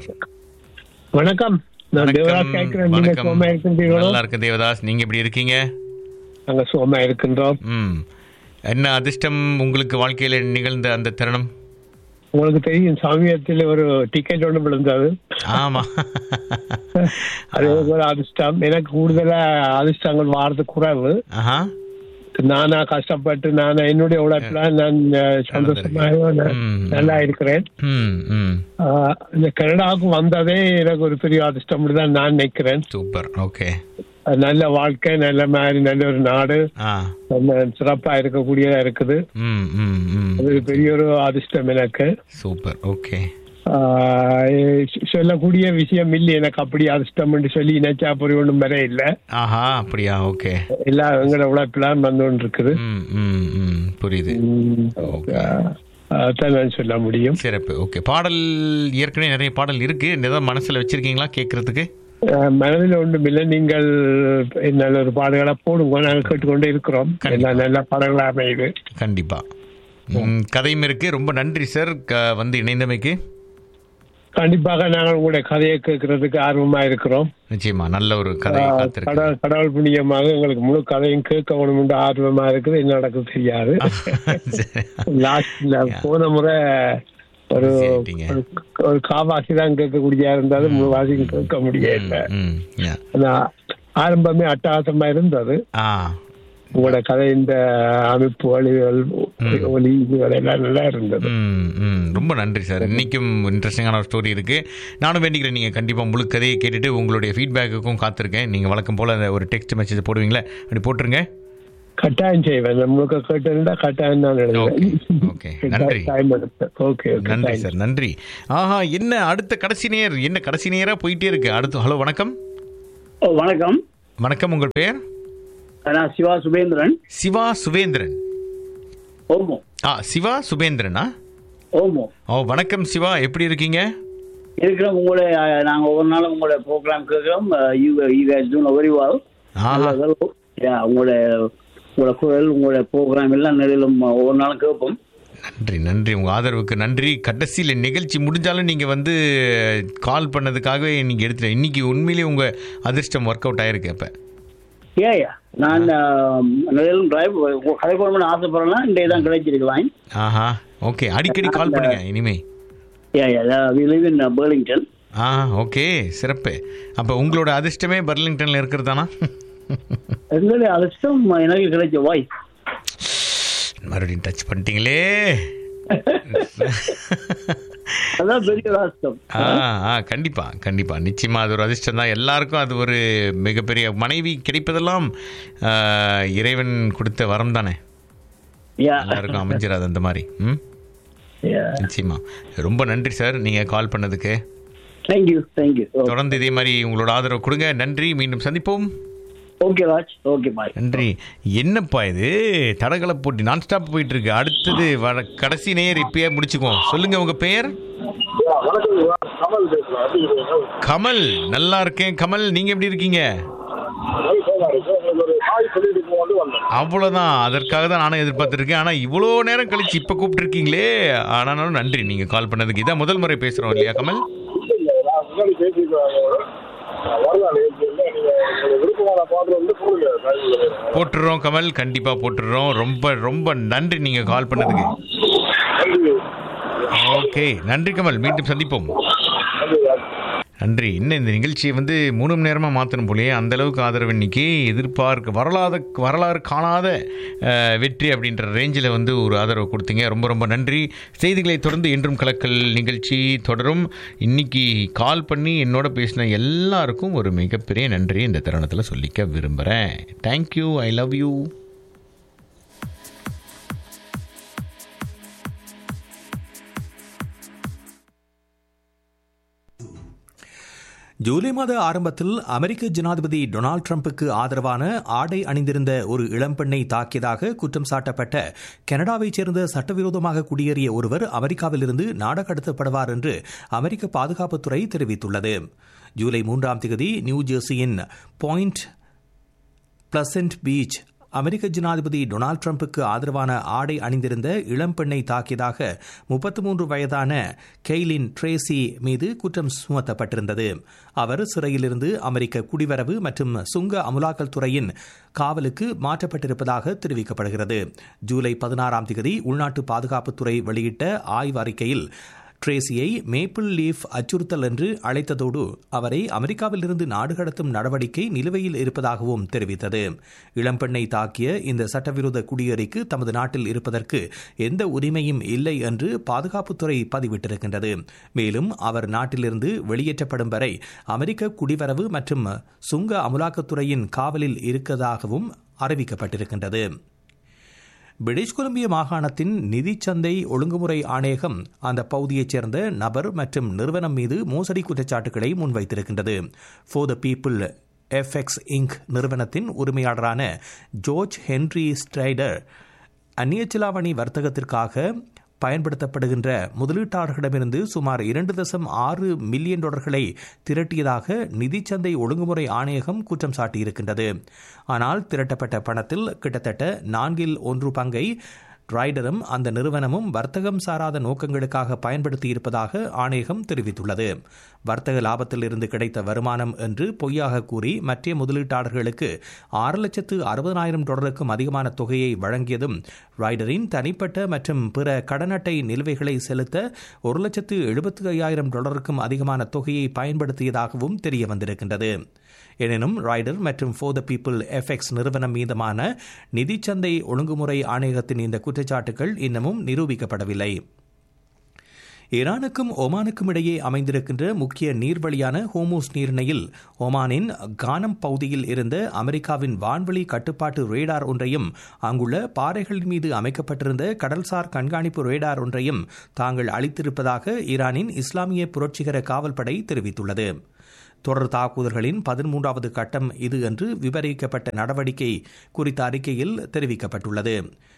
வணக்கம் நான் தேவராஜ் கேட்கிறேன் நீங்க சோமா இருக்கின்றீர்களோ நல்லா இருக்கு தேவதாஸ் நீங்க எப்படி இருக்கீங்க நாங்க சோமா இருக்கின்றோம் ம் என்ன அதிர்ஷ்டம் உங்களுக்கு வாழ்க்கையில நிகழ்ந்த அந்த தருணம் உங்களுக்கு தெரியும் சமயத்தில் ஒரு டிக்கெட் ஒன்று விழுந்தது ஆமா அது ஒரு அதிர்ஷ்டம் எனக்கு கூடுதலா அதிர்ஷ்டங்கள் வாரது குறைவு ஆஹா நானா கஷ்டப்பட்டு நான் என்னுடைய உழைப்புல நான் அஹ், சந்தோஷமாக நான் ம். நல்லா இருக்கிறேன் ம் ம் ஆஹ், இந்த கனடாவுக்கு வந்ததே எனக்கு ஒரு பெரிய அதிர்ஷ்டம் தான் நான் நினைக்கிறேன் சூப்பர் ஓகே அது நல்ல வாழ்க்கை நல்ல மாதிரி நல்ல ஒரு நாடு ஆ நம்ம சிறப்பா இருக்கக்கூடியதா இருக்குது ம் ம் ம் அது ஒரு பெரிய ஒரு அதிர்ஷ்டம் எனக்கு சூப்பர் ஓகே ஆஹ் சொ- சொல்லக்கூடிய விஷயம் இல்லை எனக்கு அப்படி அதிர்ஷ்டம் என்று சொல்லி நினைச்சா அப்படி ஒண்ணும் வர இல்ல ஆஹா அப்படியா ஓகே எல்லாம் எங்களோட உழைப்பெல்லாம் வந்து கொண்டு இருக்குது ம் ம் ம் புரியுது உம், ஓகே ஆஹ் அதான் நான் சொல்ல முடியும் சிறப்பு ஓகே பாடல் ஏற்கனவே நிறைய பாடல் இருக்கு ஏதாவது மனசுல வச்சிருக்கீங்களா கேட்கறதுக்கு ஆஹ் மனதில் ஒன்றும் இல்லை நீங்கள் நல்ல ஒரு பாடல்களை போடுங்க நாங்கள் கேட்டுக்கொண்டே இருக்கிறோம் கண்டிப்பா. எல்லாம் நல்ல பாடல்களா அமையுது கண்டிப்பா ம், கதையும் இருக்கு ரொம்ப நன்றி சார் க- வந்து இணைந்தமைக்கு கண்டிப்பாக நாங்கள் உங்களுடைய கதையை கேட்கறதுக்கு ஆர்வமா இருக்கிறோம் நிச்சயமா நல்ல ஒரு கதை ஆஹ் காத்திருக்கு கடவுள் கடவுள் புண்ணியமாக எங்களுக்கு முழு கதையும் கேட்க வேணும்னு ஆர்வமா இருக்குது என்ன நடக்கும் தெரியாது சரி. லாஸ்ட்ல போன முறை ஒரு Busy ஆயிட்டீங்க. ஒரு- ஒரு காவாசி தான் கேட்கக்கூடியா இருந்தாலும் முழுவாசியும் கேட்க முடியல ம், yeah. ஆனா ஆரம்பமே அட்டகாசமா இருந்தது ஆ உங்களோட கதை இந்த அமைப்பு வழிகள் ஒலி இதுகள் எல்லாம் நல்லா இருந்தது ம் ம் ரொம்ப நன்றி சார் இன்றைக்கும் இன்ட்ரெஸ்டிங்கான ஒரு ஸ்டோரி இருக்குது நானும் வேண்டிக்கிறேன் நீங்கள் கண்டிப்பாக முழு கதையை கேட்டுட்டு உங்களுடைய ஃபீட்பேக்குக்கும் காத்திருக்கேன் நீங்கள் வழக்கம் போல் அந்த ஒரு டெக்ஸ்ட் மெசேஜ் போடுவீங்களே அப்படி போட்டுருங்க கட்டாயம் செய்வேன் முழுக்க கேட்டிருந்தா கட்டாயம் தான் ஓகே நன்றி ஓகே நன்றி சார் நன்றி ஆஹா என்ன அடுத்த கடைசி நேர் என்ன கடைசி நேராக போயிட்டே இருக்கு அடுத்து ஹலோ வணக்கம் ஓ வணக்கம் வணக்கம் உங்கள் பேர் நான் சிவா சுபேந்திரன் சிவா சுபேந்திரன் ஓமோ ஆ சிவா சுபேந்திரனா ஓமோ ஓ வணக்கம் சிவா எப்படி இருக்கீங்க இருக்கிறோம் உங்களை அஹ், நாங்க ஒவ்வொரு நாளும் உங்களோட ப்ரோக்ராம் கேட்கிறோம் you you guys done very well உங்களோட உங்களோட குரல் உங்களோட ப்ரோக்ராம் எல்லாம் நிலையிலும் ஒவ்வொரு நாளும் கேட்போம் நன்றி நன்றி உங்கள் ஆதரவுக்கு நன்றி கடைசியில் நிகழ்ச்சி முடிஞ்சாலும் நீங்கள் வந்து கால் பண்ணதுக்காகவே நீங்கள் எடுத்துட்டு இன்னைக்கு உண்மையிலேயே உங்கள் அதிர்ஷ்டம் ஒர்க் அவுட் ஆயிருக்கு இப்போ ஏயா நான் நிலையிலும் டிரைவ் கதை போகணும்னு ஆசைப்படுறேன்னா இன்றைய தான் கிடைச்சிருக்கலாம் ஆஹா ஓகே அடிக்கடி கால் பண்ணுங்க இனிமே yeah we live in Burlington ஆ ஓகே சிறப்பு அப்போ உங்களோட அதிர்ஷ்டமே பர்லிங்டனில் இருக்கிறதானா எங்களுடைய அதிர்ஷ்டம் எனக்கு கிடைச்ச வாய்ஸ் மறுபடியும் டச் பண்ணிட்டீங்களே அதான் பெரிய ஒரு அதிர்ஷ்டம் ஆ ஆ கண்டிப்பா கண்டிப்பா நிச்சயமா அது ஒரு அதிர்ஷ்டம் தான் எல்லாருக்கும் அது ஒரு மிகப்பெரிய மனைவி கிடைப்பதெல்லாம் ஆ, இறைவன் கொடுத்த வரம் தானே எல்லாருக்கும் அமைஞ்சிடாது அந்த மாதிரி ம் நிச்சயமா ரொம்ப நன்றி சார் நீங்க கால் பண்ணதுக்கு தேங்க்யூ தேங்க்யூ தொடர்ந்து இதே மாதிரி உங்களோட ஆதரவு கொடுங்க நன்றி மீண்டும் சந்திப்போம் ஓகே ராஜ் ஓகே பாய் நன்றி என்னப்பா இது தடகள போட்டி நான் ஸ்டாப் போயிட்டு இருக்கு அடுத்தது வர கடைசி நேர் இப்பயே முடிச்சுக்குவோம் சொல்லுங்க உங்க பெயர் கமல் பேசுறேன் கமல் நல்லா இருக்கேன் கமல் நீங்க எப்படி இருக்கீங்க உங்களுக்கு ஒரு ஹாய் சொல்லிட்டு போகணும் வந்தேன் அவ்வளோதான் அதற்காக தான் நானும் எதிர்பார்த்துருக்கேன் ஆனால் இவ்வளோ நேரம் கழிச்சு இப்போ கூப்பிட்டுருக்கீங்களே ஆனாலும் நன்றி நீங்கள் கால் பண்ணதுக்கு இதான் முதல் முறை பேசுகிறோம் இல்லையா கமல் இல்ல, நான் முன்னாடி பேசிக்கிறேன் வரலாம் இல்லை நீங்க உங்களுக்கு விருப்பமான பாட்டு வந்து போடுங்க சாய்வுல. போட்டுடுறோம் கமல் கண்டிப்பாக போட்டுடுறோம் ரொம்ப ரொம்ப நன்றி நீங்கள் கால் பண்ணதுக்கு நன்றி ஓகே நன்றி கமல் மீண்டும் சந்திப்போம் நன்றி ராஜ் நன்றி இன்னும் இந்த நிகழ்ச்சியை வந்து மூணு மணி நேரமாக மாற்றணும் போலயே அந்த அளவுக்கு ஆதரவு இன்னைக்கு எதிர்பார்க்க வரலாத வரலாறு காணாத அஹ், வெற்றி அப்படின்ற ரேஞ்சில் வந்து ஒரு ஆதரவு கொடுத்தீங்க ரொம்ப ரொம்ப நன்றி செய்திகளை தொடர்ந்து என்றும் கலக்கல் நிகழ்ச்சி தொடரும் இன்னைக்கு கால் பண்ணி என்னோட பேசின எல்லாருக்கும் ஒரு மிகப்பெரிய நன்றி இந்த தருணத்தில் சொல்லிக்க விரும்புகிறேன் thank you I love you July மாத ஆரம்பத்தில் அமெரிக்க ஜனாதிபதி டொனால்டு ட்ரம்புக்கு ஆதரவான ஆடை அணிந்திருந்த ஒரு இளம்பெண்ணை தாக்கியதாக குற்றம் சாட்டப்பட்ட கனடாவைச் சேர்ந்த சட்டவிரோதமாக குடியேறிய ஒருவர் அமெரிக்காவிலிருந்து நாடகடத்தப்படுவார் என்று அமெரிக்க பாதுகாப்புத்துறை தெரிவித்துள்ளது ஜூலை மூன்றாம் தேதி நியூ ஜெர்சியின் பாயிண்ட் பிளசன்ட் பீச் அமெரிக்க ஜனாதிபதி டொனால்டு ட்ரம்புக்கு ஆதரவான ஆடை அணிந்திருந்த இளம்பெண்ணை தாக்கியதாக முப்பத்தி மூன்று வயதான கெய்லின் ட்ரேசி மீது குற்றம் சுமத்தப்பட்டிருந்தது அவர் சிறையிலிருந்து அமெரிக்க குடிவரவு மற்றும் சுங்க அமுலாக்கல் துறையின் காவலுக்கு மாற்றப்பட்டிருப்பதாக தெரிவிக்கப்படுகிறது ஜூலை பதினாறாம் தேதி உள்நாட்டு பாதுகாப்புத்துறை வெளியிட்ட ஆய்வு அறிக்கையில் ட்ரேசியை மேப்பிள் லீஃப் அச்சுறுத்தல் என்று அழைத்ததோடு அவரை அமெரிக்காவிலிருந்து நாடு கடத்தும் நடவடிக்கை நிலுவையில் இருப்பதாகவும் தெரிவித்தது இளம்பெண்ணை தாக்கிய இந்த சட்டவிரோத குடியேறிக்கு தமது நாட்டில் இருப்பதற்கு எந்த உரிமையும் இல்லை என்று பாதுகாப்புத்துறை பதிவிட்டிருக்கின்றது மேலும் அவர் நாட்டிலிருந்து வெளியேற்றப்படும் வரை அமெரிக்க குடிவரவு மற்றும் சுங்க அமுலாக்கத்துறையின் காவலில் இருக்கதாகவும் அறிவிக்கப்பட்டிருக்கின்றது பிரிட்டிஷ் கொலம்பியா மாகாணத்தின் நிதிச்சந்தை ஒழுங்குமுறை ஆணையகம் அந்த பகுதியைச் சேர்ந்த நபர் மற்றும் நிறுவனம் மீது மோசடி குற்றச்சாட்டுகளை முன்வைத்திருக்கின்றது For The People FX Inc நிறுவனத்தின் உரிமையாளரான ஜோர்ஜ் ஹென்ரி ஸ்ட்ரைடர் அந்நிய செலாவணி வர்த்தகத்திற்காக பயன்படுத்தப்படுகின்ற முதலீட்டாளர்களிடமிருந்து சுமார் இரண்டு தசம் ஆறு மில்லியன் டாலர்களை திரட்டியதாக நிதிச்சந்தை ஒழுங்குமுறை ஆணையகம் குற்றம் சாட்டியிருக்கின்றது ஆனால் திரட்டப்பட்ட பணத்தில் கிட்டத்தட்ட நான்கில் ஒன்று பங்கை ரைடரும் அந்த நிறுவனமும் வர்த்தகம் சாராத நோக்கங்களுக்காக பயன்படுத்தியிருப்பதாக ஆணையகம் தெரிவித்துள்ளது வர்த்தக லாபத்தில் இருந்து கிடைத்த வருமானம் என்று பொய்யாக கூறி மற்ற முதலீட்டாளர்களுக்கு ஆறு லட்சத்து அறுபதாயிரம் டாலருக்கும் அதிகமான தொகையை வழங்கியதும் ரைடரின் தனிப்பட்ட மற்றும் பிற கடன் அட்டை நிலுவைகளை செலுத்த ஒரு லட்சத்து எழுபத்து ஐயாயிரம் டாலருக்கும் அதிகமான தொகையை பயன்படுத்தியதாகவும் தெரிய வந்திருக்கின்றது எனினும் ரைடர் மற்றும் ஃபோர் த பீப்புள் எஃப்எக்ஸ் நிறுவனம் மீதமான நிதிச்சந்தை ஒழுங்குமுறை ஆணையகத்தின் இந்த குற்றச்சாட்டுகள் இன்னமும் நிரூபிக்கப்படவில்லை ஈரானுக்கும் ஒமானுக்கும் இடையே அமைந்திருக்கின்ற முக்கிய நீர்வழியான ஹோமோஸ் நீரிணையில் ஒமானின் கானம் பகுதியில் இருந்த அமெரிக்காவின் வான்வெளி கட்டுப்பாட்டு ரேடார் ஒன்றையும் அங்குள்ள பாறைகளின் மீது அமைக்கப்பட்டிருந்த கடல்சார் கண்காணிப்பு ரேடார் ஒன்றையும் தாங்கள் அளித்திருப்பதாக ஈரானின் இஸ்லாமிய புரட்சிகர காவல்படை தெரிவித்துள்ளது தொடர் தாக்குதல்களின் பதிமூன்றாவது கட்டம் இது என்று விவரிக்கப்பட்ட நடவடிக்கை குறித்த அறிக்கையில் தெரிவிக்கப்பட்டுள்ளது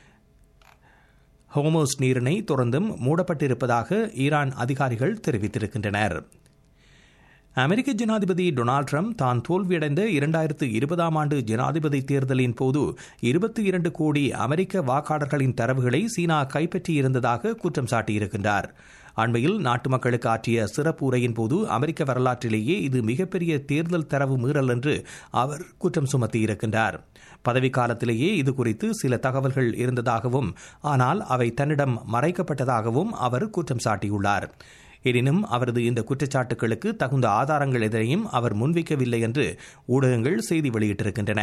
ஹோமோஸ் நீரிணை தொடர்ந்தும் மூடப்பட்டிருப்பதாக ஈரான் அதிகாரிகள் தெரிவித்திருக்கின்றனர் அமெரிக்க ஜனாதிபதி டொனால்டு ட்ரம்ப் தான் தோல்வியடைந்த இரண்டாயிரத்து இருபதாம் ஆண்டு ஜனாதிபதி தேர்தலின் போது இருபத்தி இரண்டு கோடி அமெரிக்க வாக்காளர்களின் தரவுகளை சீனா கைப்பற்றியிருந்ததாக குற்றம் சாட்டியிருக்கின்றார் அண்மையில் நாட்டு மக்களுக்கு ஆற்றிய சிறப்பு உரையின் போது அமெரிக்க வரலாற்றிலேயே இது மிகப்பெரிய தேர்தல் தரவு மீறல் என்று அவர் குற்றம் சுமத்தியிருக்கின்றார் பதவிக்காலத்திலேயே இது குறித்து சில தகவல்கள் இருந்ததாகவும் ஆனால் அவை தன்னிடம் மறைக்கப்பட்டதாகவும் அவர் குற்றம் சாட்டியுள்ளார் எனினும் அவரது இந்த குற்றச்சாட்டுகளுக்கு தகுந்த ஆதாரங்கள் எதனையும் அவர் முன்வைக்கவில்லை என்று ஊடகங்கள் செய்தி வெளியிட்டிருக்கின்றன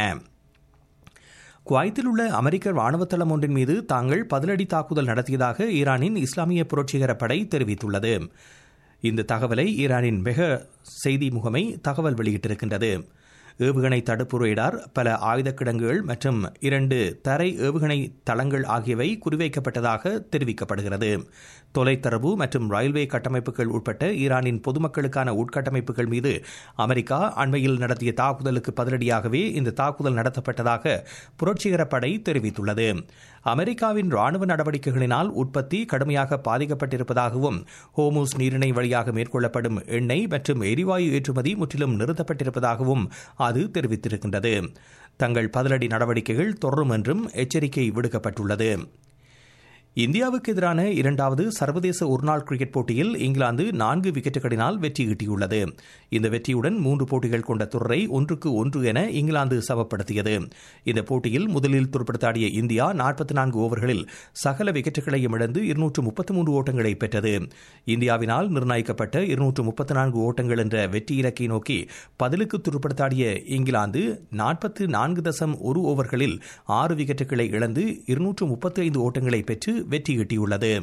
குவைத்தில் உள்ள அமெரிக்க ராணுவ தளம் ஒன்றின் மீது தாங்கள் பதிலடி தாக்குதல் நடத்தியதாக ஈரானின் இஸ்லாமிய புரட்சிகர படை தெரிவித்துள்ளது இந்த தகவலை ஈரானின் மெக செய்தி முகமை தகவல் வெளியிட்டிருக்கின்றது ஏவுகணை தடுப்பு ரேடார் பல ஆயுத கிடங்குகள் மற்றும் இரண்டு தரை ஏவுகணை தளங்கள் ஆகியவை குறிவைக்கப்பட்டதாக தெரிவிக்கப்படுகிறது தொலைத்தரவு மற்றும் ரயில்வே கட்டமைப்புகள் உட்பட்ட ஈரானின் பொதுமக்களுக்கான உட்கட்டமைப்புகள் மீது அமெரிக்கா அண்மையில் நடத்திய தாக்குதலுக்கு பதிலடியாகவே இந்த தாக்குதல் நடத்தப்பட்டதாக புரட்சிகர படை தெரிவித்துள்ளது அமெரிக்காவின் ராணுவ நடவடிக்கைகளினால் உற்பத்தி கடுமையாக பாதிக்கப்பட்டிருப்பதாகவும் ஹோமூஸ் நீரிணை வழியாக மேற்கொள்ளப்படும் எண்ணெய் மற்றும் எரிவாயு ஏற்றுமதி முற்றிலும் நிறுத்தப்பட்டிருப்பதாகவும் அது தெரிவித்திருக்கின்றது தங்கள் பதிலடி நடவடிக்கைகள் தொடரும் என்றும் எச்சரிக்கை விடுக்கப்பட்டுள்ளது இந்தியாவுக்கு எதிரான இரண்டாவது சர்வதேச ஒருநாள் கிரிக்கெட் போட்டியில் இங்கிலாந்து நான்கு விக்கெட்டுகளினால் வெற்றி ஈட்டியுள்ளது இந்த வெற்றியுடன் மூன்று போட்டிகள் கொண்ட தொடரை ஒன்றுக்கு ஒன்று என இங்கிலாந்து சமப்படுத்தியது இந்த போட்டியில் முதலில் துடுப்படுத்தாடிய இந்தியா நாற்பத்தி நான்கு ஓவர்களில் சகல விக்கெட்டுகளையும் இழந்து இருநூற்று முப்பத்தி மூன்று ஓட்டங்களை பெற்றது இந்தியாவினால் நிர்ணயிக்கப்பட்ட இருநூற்று முப்பத்தி நான்கு ஓட்டங்கள் என்ற வெற்றி இலக்கை நோக்கி பதிலுக்கு துடுப்படுத்தாடிய இங்கிலாந்து நாற்பத்து நான்கு தசம் ஒரு ஓவர்களில் ஆறு விக்கெட்டுகளை இழந்து இருநூற்று முப்பத்தி ஐந்து ஓட்டங்களை பெற்று வெற்றி ஈட்டியுள்ளது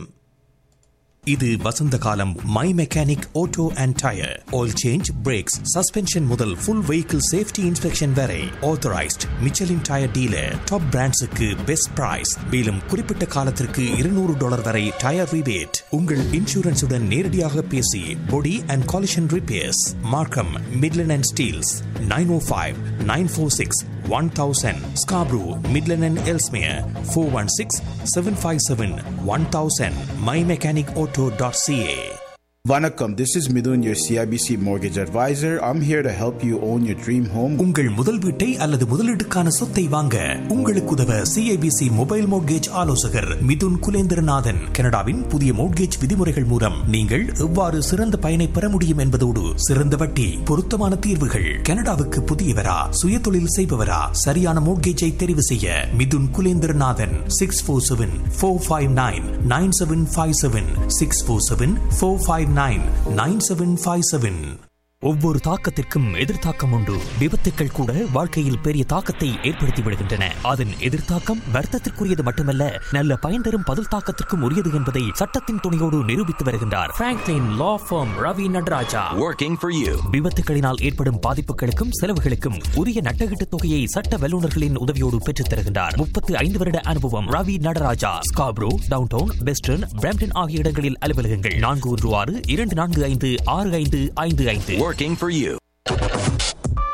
இது வசந்த காலம் My Mechanic Auto and tyre oil change brakes suspension முதல் ஃபுல் வெஹிக்கிள் சேஃப்டி இன்ஸ்பெக்ஷன் வரை authorised Michelin tyre dealer top பிராண்ட்ஸுக்கு பெஸ்ட் பிரைஸ் மேலும் குறிப்பிட்ட காலத்திற்கு இருநூறு டாலர் வரை டயர் ரிபேட் உங்கள் இன்சூரன்ஸுடன் நேரடியாக பேசி body and collision repairs Markham Midland and Steeles nine O five nine four six one thousand Scarborough Midland and Ellesmere four one six seven five seven one thousand My Mechanic Auto dot CA Vanakkam, this is Midun, your CIBC mortgage advisor. I'm here to help you own your dream home. உங்கள் முதல் வீட்டை அல்லது முதலீட்டுக்கான சொத்தை வாங்க உங்களுக்கு உதவ சிஐபிசி மொபைல் மோட்கேஜ் ஆலோசகர் மிதுன் குலேந்திரநாதன் கனடாவின் புதிய மோட்கேஜ் விதிமுறைகள் மூலம் நீங்கள் எவ்வாறு சிறந்த பயனை பெற முடியும் என்பதோடு சிறந்த வட்டி பொருத்தமான தீர்வுகள் கனடாவுக்கு புதியவரா சுய தொழில் செய்பவரா சரியான மோட்கேஜை தெரிவு செய்ய Mithun Kulendranathan six four seven four five nine nine seven five seven six four seven four five nine nine seven five seven ஒவ்வொரு தாக்கத்திற்கும் எதிர்த்தாக்கம் உண்டு விபத்துக்கள் கூட வாழ்க்கையில் பெரிய தாக்கத்தை ஏற்படுத்தி விடுகின்றன அதன் எதிர்த்தாக்கம் வர்த்தத்திற்குரியது மட்டுமல்ல நல்ல பயன் தரும் பதில் தாக்கத்திற்கும் உரியது என்பதை சட்டத்தின் துணையோடு நிரூபித்து வருகின்றார் Franklin law firm Ravi Nadarajah Working for you. விபத்துகளினால் ஏற்படும் பாதிப்புகளுக்கும் செலவுகளுக்கும் உரிய நட்டகீட்டு தொகையை சட்ட வல்லுநர்களின் உதவியோடு பெற்றுத் தருகின்றார் முப்பத்து ஐந்து வருட அனுபவம் Ravi Nadarajah Scarborough downtown western Brampton ஆகிய இடங்களில் அலுவலகங்கள் நான்கு ஒன்று ஆறு இரண்டு நான்கு ஐந்து ஆறு ஐந்து ஐந்து ஐந்து Working for you.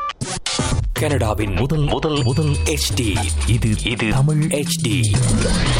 கனடாவின் முதல் முதல் முதல் HD இது இது தமிழ் HD